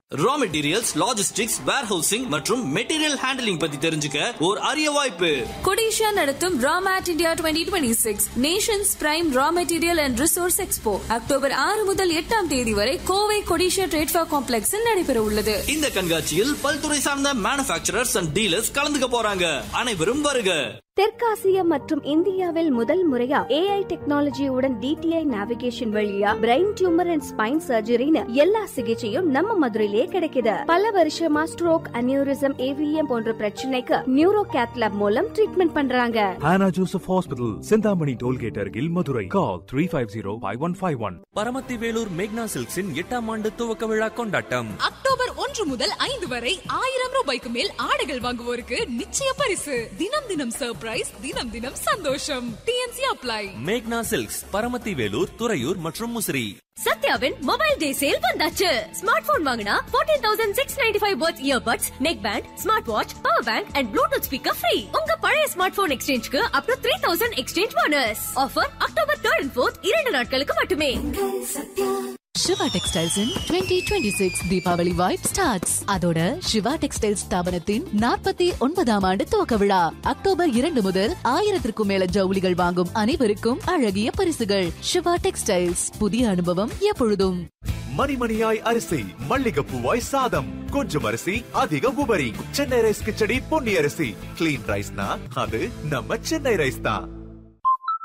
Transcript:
ரா materials logistics warehousing மற்றும் material handling பத்தி தெரிஞ்சுக்க ஒரு அரிய வாய்ப்பு கொடிஷா நடத்தும் ராமேட் India twenty twenty six nation's prime raw material and resource expo October ஆறு முதல் எட்டாம் தேதி வரை கோவை கொடிஷா ட்ரேட்ஃபா காம்ப்ளெக்ஸில் நடைபெற உள்ளது இந்த கண்காட்சியில் பல்துறை சார்ந்த மேனுபேக்சரர்ஸ் அண்ட் டீலர்ஸ் கலந்துக்க போறாங்க அனைவரும் வருக தெற்காசியா மற்றும் இந்தியாவில் முதல் முறையா ஏஐ டெக்னாலஜியுடன் டிடிஐ நேவிகேஷன் வழியா பிரெயின் டியூமர் அண்ட் ஸ்பைன் சர்ஜரின்னு எல்லா சிகிச்சையும் நம்ம மதுரையிலேயே கிடைக்குது பல வருஷமா ஸ்ட்ரோக் அனியூரிசம் ஏவிஎம் போன்ற பிரச்சனைக்கு நியூரோ கேத்லாப் மூலம் ட்ரீட்மெண்ட் பண்றாங்க Hannah Joseph Hospital, Sindhamani Tollgate Argil, Madurai. Call 350-5151. Paramathi Velur மேக்னா சில்க்ஸின் எட்டாம் ஆண்டு துவக்க விழா கொண்டாட்டம் அக்டோபர் ஒன்று முதல் ஐந்து வரை ஆயிரம் ரூபாய்க்கு மேல் ஆடைகள் வாங்குவோருக்கு நிச்சய பரிசு தினம் தினம் சர்ப்ரைஸ் தினம் தினம் சந்தோஷம் டிஎன்சி அப்ளை மேக்னா சில்க்ஸ் பரமத்தி வேலூர் துறையூர் மற்றும் முசிறி சத்யாவின் மொபைல் டே சேல் வந்தாச்சு ஸ்மார்ட் போன் வாங்கினா fourteen thousand six ninety five பர்த் earbuds neck band smart watch power bank and Bluetooth speaker free உங்க பழைய ஸ்மார்ட் போன் எக்ஸ்சேஞ்சுக்கு up to three thousand exchange bonus offer October third and fourth இரண்டு நாட்களுக்கு மட்டுமே Siva textiles twenty twenty six Deepavali vibe starts அதோட Siva textiles ஸ்தாபனத்தின் நாற்பத்தி ஒன்பதாம் ஆண்டு துவக்க விழா அக்டோபர் இரண்டு முதல் ஆயிரத்திற்கும் மேல ஜவுளிகள் வாங்கும் அனைவருக்கும் அழகிய பரிசுகள் சிவா டெக்ஸ்டைல்ஸ் புதிய அனுபவம் எப்பொழுதும் மணிமணியாய் அரிசி மல்லிகைப்பூவாய் சாதம் கொஞ்சம் அரிசி அதிக உபரி சென்னை ரைஸ் கிச்சடி பொன்னி அரிசி கிளீன் ரைஸ்னா அது நம்ம சென்னை ரைஸ் தான்